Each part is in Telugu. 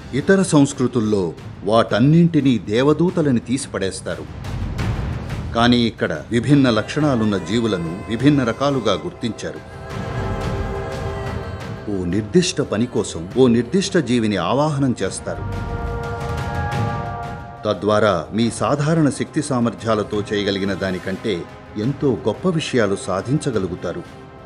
ఇతర సంస్కృతుల్లో వాటన్నింటినీ దేవదూతలని తీసిపడేస్తారు కానీ ఇక్కడ విభిన్న లక్షణాలున్న జీవులను విభిన్న రకాలుగా గుర్తించారు ఓ నిర్దిష్ట పని కోసం ఓ నిర్దిష్ట జీవిని ఆవాహనం చేస్తారు తద్వారా మీ సాధారణ శక్తి సామర్థ్యాలతో చేయగలిగిన దానికంటే ఎంతో గొప్ప విషయాలు సాధించగలుగుతారు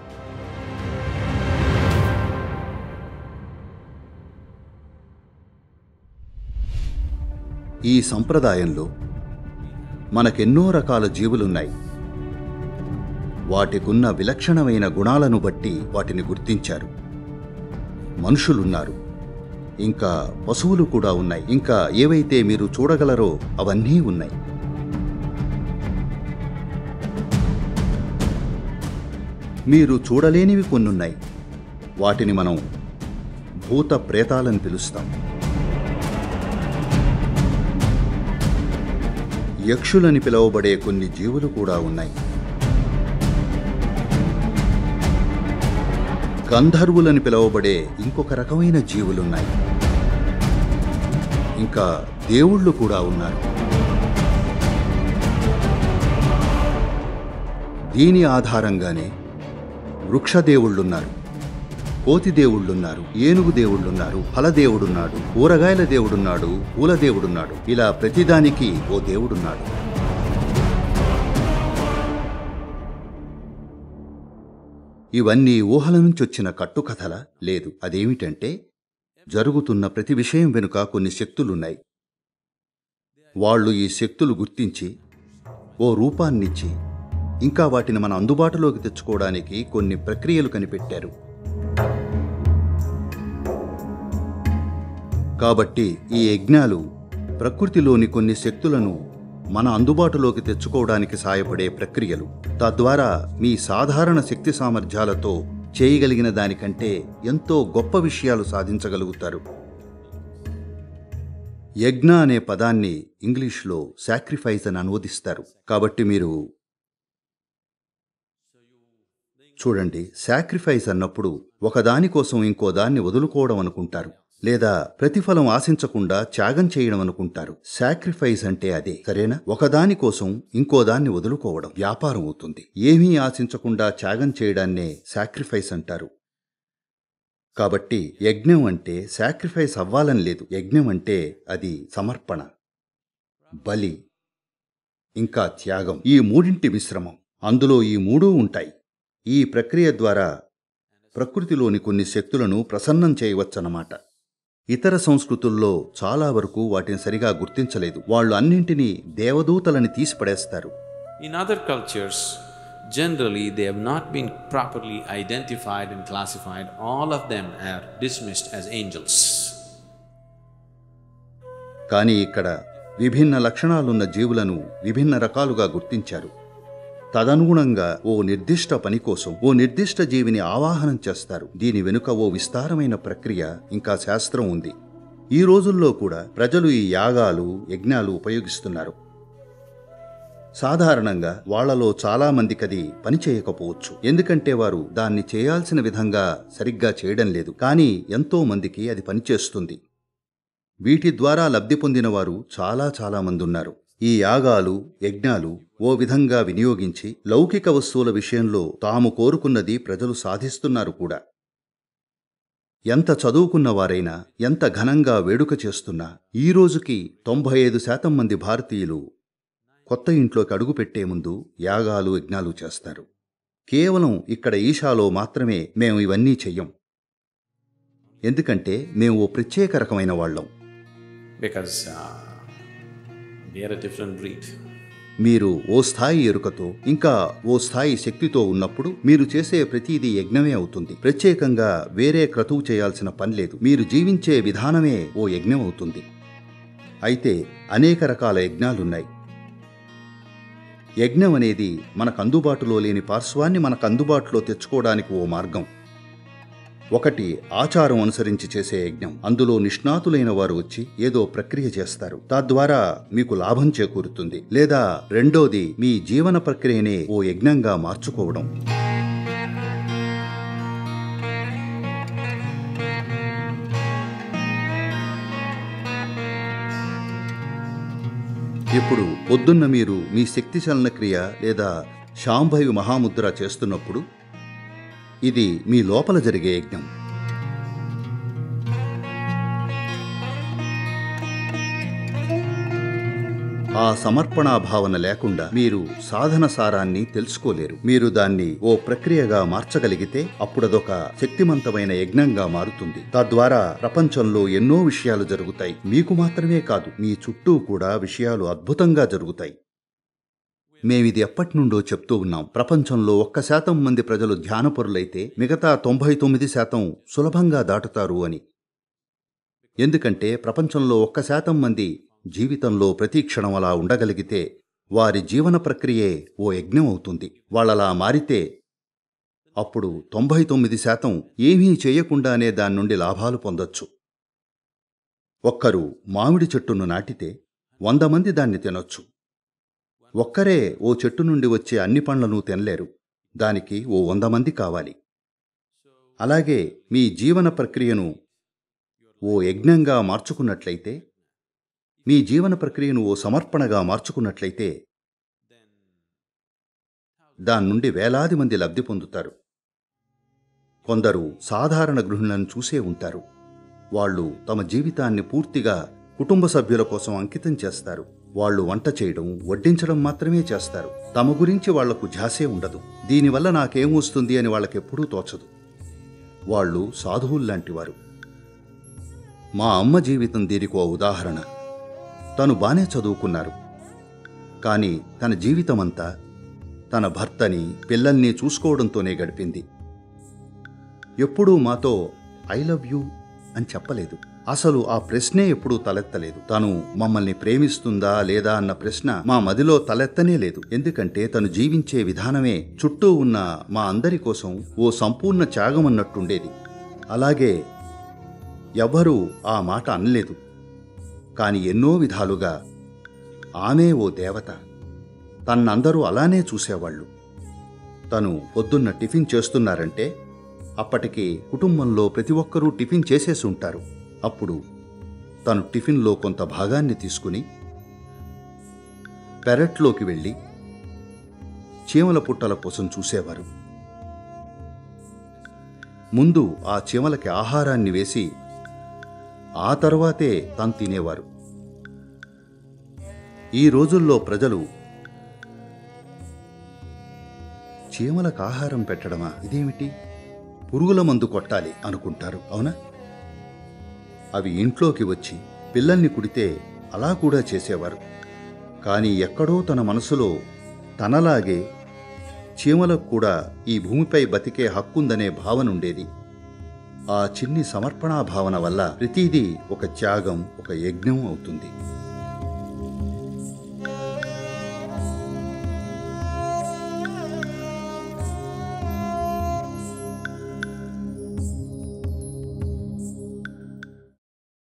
ఈ సంప్రదాయంలో మనకెన్నో రకాల జీవులున్నాయి వాటికున్న విలక్షణమైన గుణాలను బట్టి వాటిని గుర్తించారు మనుషులున్నారు ఇంకా పశువులు కూడా ఉన్నాయి ఇంకా ఏవైతే మీరు చూడగలరో అవన్నీ ఉన్నాయి మీరు చూడలేనివి కొన్నున్నాయి వాటిని మనం భూత ప్రేతాలని పిలుస్తాం యక్షులని పిలువబడే కొన్ని జీవులు కూడా ఉన్నాయి గంధర్వులని పిలువబడే ఇంకొక రకమైన జీవులున్నాయి ఇంకా దేవుళ్ళు కూడా ఉన్నారు దీని ఆధారంగానే వృక్షదేవుళ్ళున్నారు కోతి దేవుళ్ళున్నారు ఏనుగు దేవుళ్ళున్నారు ఫలదేవుడున్నాడు కూరగాయల దేవుడున్నాడు పూల దేవుడున్నాడు ఇలా ప్రతిదానికి ఓ దేవుడున్నాడు ఇవన్నీ ఊహల నుంచి వచ్చిన కట్టుకథల లేదు అదేమిటంటే జరుగుతున్న ప్రతి విషయం వెనుక కొన్ని శక్తులున్నాయి వాళ్ళు ఈ శక్తులు గుర్తించి ఓ రూపాన్నిచ్చి ఇంకా వాటిని మన అందుబాటులోకి తెచ్చుకోవడానికి కొన్ని ప్రక్రియలు కనిపెట్టారు కాబట్టి ఈ యజ్ఞాలు ప్రకృతిలోని కొన్ని శక్తులను మన అందుబాటులోకి తెచ్చుకోవడానికి సాయపడే ప్రక్రియలు తద్వారా మీ సాధారణ శక్తి సామర్థ్యాలతో చేయగలిగిన దానికంటే ఎంతో గొప్ప విషయాలు సాధించగలుగుతారు యజ్ఞ అనే పదాన్ని ఇంగ్లీష్లో సాక్రిఫైస్ అని అనువదిస్తారు కాబట్టి మీరు చూడండి సాక్రిఫైస్ అన్నప్పుడు ఒకదాని కోసం ఇంకో దాన్ని వదులుకోవడం అనుకుంటారు లేదా ప్రతిఫలం ఆశించకుండా త్యాగం చేయడం అనుకుంటారు సాక్రిఫైస్ అంటే అదే సరేనా ఒకదాని కోసం ఇంకో దాన్ని వదులుకోవడం వ్యాపారం అవుతుంది ఏమీ ఆశించకుండా త్యాగం చేయడాన్నే సాక్రిఫైస్ అంటారు కాబట్టి యజ్ఞం అంటే సాక్రిఫైస్ అవ్వాలని లేదు యజ్ఞం అంటే అది సమర్పణ బలి ఇంకా త్యాగం ఈ మూడింటి మిశ్రమం అందులో ఈ మూడూ ఉంటాయి ఈ ప్రక్రియ ద్వారా ప్రకృతిలోని కొన్ని శక్తులను ప్రసన్నం చేయవచ్చన్నమాట ఇతర సంస్కృతుల్లో చాలా వరకు వాటిని సరిగా గుర్తించలేదు వాళ్ళు అన్నింటినీ దేవదూతలని తీసిపడేస్తారు In other cultures, generally they have not been properly identified and classified. All of them are dismissed as angels. కానీ ఇక్కడ విభిన్న లక్షణాలున్న జీవులను విభిన్న రకాలుగా గుర్తించారు తదనుగుణంగా ఓ నిర్దిష్ట పని కోసం ఓ నిర్దిష్ట జీవిని ఆవాహనం చేస్తారు దీని వెనుక ఓ విస్తారమైన ప్రక్రియ ఇంకా శాస్త్రం ఉంది ఈ రోజుల్లో కూడా ప్రజలు ఈ యాగాలు యజ్ఞాలు ఉపయోగిస్తున్నారు సాధారణంగా వాళ్ళలో చాలా మందికది పని చేయకపోవచ్చు ఎందుకంటే వారు దాన్ని చేయాల్సిన విధంగా సరిగ్గా చేయడం లేదు కానీ ఎంతో మందికి అది పనిచేస్తుంది వీటి ద్వారా లబ్ధి పొందిన వారు చాలా చాలా మంది ఉన్నారు ఈ యాగాలు యజ్ఞాలు ఓ విధంగా వినియోగించి లౌకిక వస్తువుల విషయంలో తాము కోరుకున్నది ప్రజలు సాధిస్తున్నారు కూడా ఎంత చదువుకున్న వారైనా ఎంత ఘనంగా వేడుక చేస్తున్నా ఈ రోజుకి తొంభై ఐదు శాతం మంది భారతీయులు కొత్త ఇంట్లోకి అడుగుపెట్టే ముందు యాగాలు యజ్ఞాలు చేస్తారు కేవలం ఇక్కడ ఈషాలో మాత్రమే మేము ఇవన్నీ చెయ్యం ఎందుకంటే మేము ఓ ప్రత్యేక రకమైన వాళ్ళం because uh, they are a different breed. మీరు ఓ స్థాయి ఎరుకతో ఇంకా ఓ స్థాయి శక్తితో ఉన్నప్పుడు మీరు చేసే ప్రతిదీ యజ్ఞమే అవుతుంది ప్రత్యేకంగా వేరే క్రతువు చేయాల్సిన పని లేదు మీరు జీవించే విధానమే ఓ యజ్ఞం అవుతుంది అయితే అనేక రకాల యజ్ఞాలున్నాయి యజ్ఞం అనేది మనకు అందుబాటులో లేని పార్శ్వాన్ని మనకు అందుబాటులో తెచ్చుకోవడానికి ఓ మార్గం ఒకటి ఆచారం అనుసరించి చేసే యజ్ఞం అందులో నిష్ణాతులైన వారు వచ్చి ఏదో ప్రక్రియ చేస్తారు తద్వారా మీకు లాభం చేకూరుతుంది లేదా రెండోది మీ జీవన ప్రక్రియనే ఓ యజ్ఞంగా మార్చుకోవడం ఇప్పుడు పొద్దున్న మీరు మీ శక్తిశలన క్రియ లేదా శాంభవి మహాముద్ర చేస్తున్నప్పుడు ఇది మీ లోపల జరిగే యజ్ఞం ఆ సమర్పణా భావన లేకుండా మీరు సాధన సారాన్ని తెలుసుకోలేరు మీరు దాన్ని ఓ ప్రక్రియగా మార్చగలిగితే అప్పుడదొక శక్తిమంతమైన యజ్ఞంగా మారుతుంది తద్వారా ప్రపంచంలో ఎన్నో విషయాలు జరుగుతాయి మీకు మాత్రమే కాదు మీ చుట్టూ కూడా విషయాలు అద్భుతంగా జరుగుతాయి మేమిది ఎప్పటి నుండో చెప్తూ ఉన్నాం ప్రపంచంలో ఒక్క శాతం మంది ప్రజలు ధ్యానపరులైతే మిగతా తొంభై తొమ్మిది శాతం సులభంగా దాటుతారు అని ఎందుకంటే ప్రపంచంలో ఒక్క శాతం మంది జీవితంలో ప్రతి క్షణం అలా ఉండగలిగితే వారి జీవన ప్రక్రియే ఓ యజ్ఞం అవుతుంది వాళ్ళలా మారితే అప్పుడు తొంభై తొమ్మిది శాతం ఏమీ చేయకుండానే దాని నుండి లాభాలు పొందొచ్చు ఒక్కరు మామిడి చెట్టును నాటితే వంద మంది దాన్ని తినొచ్చు ఒక్కరే ఓ చెట్టు నుండి వచ్చే అన్ని పండ్లను తినలేరు దానికి ఓ వంద మంది కావాలి అలాగే మీ జీవన ప్రక్రియను ఓ యజ్ఞంగా మార్చుకున్నట్లయితే మీ జీవన ప్రక్రియను ఓ సమర్పణగా మార్చుకున్నట్లయితే దాని నుండి వేలాది మంది లబ్ధి పొందుతారు కొందరు సాధారణ గృహిణులను చూసే ఉంటారు వాళ్ళు తమ జీవితాన్ని పూర్తిగా కుటుంబ సభ్యుల కోసం అంకితం చేస్తారు వాళ్ళు వంట చేయడం వడ్డించడం మాత్రమే చేస్తారు తమ గురించి వాళ్లకు ఝాసే ఉండదు దీనివల్ల నాకేం వస్తుంది అని వాళ్ళకెప్పుడూ తోచదు వాళ్ళు సాధువుల్లాంటివారు మా అమ్మ జీవితం దీనికి ఓ ఉదాహరణ తను బానే చదువుకున్నారు కానీ తన జీవితమంతా తన భర్తని పిల్లల్ని చూసుకోవడంతోనే గడిపింది ఎప్పుడూ మాతో ఐ లవ్ యూ అని చెప్పలేదు అసలు ఆ ప్రశ్నే ఎప్పుడూ తలెత్తలేదు తను మమ్మల్ని ప్రేమిస్తుందా లేదా అన్న ప్రశ్న మా మదిలో తలెత్తనే లేదు ఎందుకంటే తను జీవించే విధానమే చుట్టూ ఉన్న మా అందరి కోసం ఓ సంపూర్ణ త్యాగం అన్నట్టుండేది అలాగే ఎవ్వరూ ఆ మాట అనలేదు కాని ఎన్నో విధాలుగా ఆమె ఓ దేవత తన్నందరూ అలానే చూసేవాళ్ళు తను పొద్దున్న టిఫిన్ చేస్తున్నారంటే అప్పటికి కుటుంబంలో ప్రతి ఒక్కరూ టిఫిన్ చేసేసి ఉంటారు అప్పుడు తను టిఫిన్లో కొంత భాగాన్ని తీసుకుని పెరట్లోకి వెళ్ళి చీమల పుట్టల కోసం చూసేవారు ముందు ఆ చీమలకి ఆహారాన్ని వేసి ఆ తర్వాతే తాను తినేవారు ఈ రోజుల్లో ప్రజలు చీమలకు ఆహారం పెట్టడమా ఇదేమిటి పురుగుల మందు కొట్టాలి అనుకుంటారు అవునా అవి ఇంట్లోకి వచ్చి పిల్లల్ని కుడితే అలా కూడా చేసేవారు కానీ ఎక్కడో తన మనసులో తనలాగే చీమలకు కూడా ఈ భూమిపై బతికే హక్కుందనే భావన ఉండేది ఆ చిన్ని సమర్పణా భావన వల్ల ప్రతిదీ ఒక త్యాగం ఒక యజ్ఞం అవుతుంది